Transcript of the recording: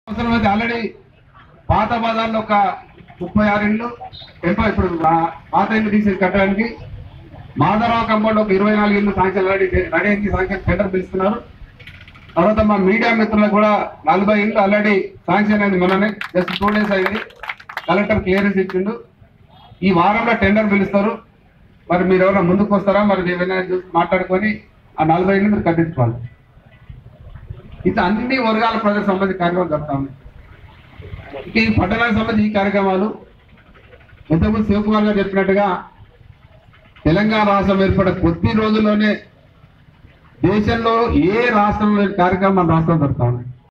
అవసరం అయితే ఆల్రెడీ పాత బజార్లో ఒక ముప్పై ఆరు ఇళ్ళు ఎంప ఇప్పుడు ఆ- పాత ఇల్లు తీసి కట్టడానికి మాధవరావు కంపౌండ్ ఒక ఇరవై నాలుగు ఇల్లు సాంక్షన్ రెడీ రెడీ అయింది సాంక్షన్ టెండర్ పిలుస్తున్నారు తర్వాత మా మీడియా మిత్రులకు కూడా నలభై ఇళ్ళు ఆల్రెడీ శాంక్షన్ అయింది మొన్ననే జస్ట్ టూ డేస్ అయింది కలెక్టర్ క్లియరెన్స్ ఇచ్చిండు ఈ వారంలో టెండర్ పిలుస్తారు మరి మీరు ఎవరైనా ముందుకు వస్తారా మరి ఏమైనా చూసి మాట్లాడుకొని ఆ నలభై ఇళ్ళు మీరు కట్టించుకోవాలి ఇట్లా అన్ని వర్గాల ప్రజలకు సంబంధించి కార్యక్రమాలు జరుగుతా ఉన్నాయి ఇక ఈ పట్టణానికి సంబంధించి ఈ కార్యక్రమాలు ఇంతకుముందు శివకుమార్ గారు చెప్పినట్టుగా తెలంగాణ రాష్ట్రం ఏర్పడే కొద్ది రోజుల్లోనే దేశంలో ఏ రాష్ట్రంలో లేని కార్యక్రమం మన రాష్ట్రం జరుగుతా ఉన్నాయి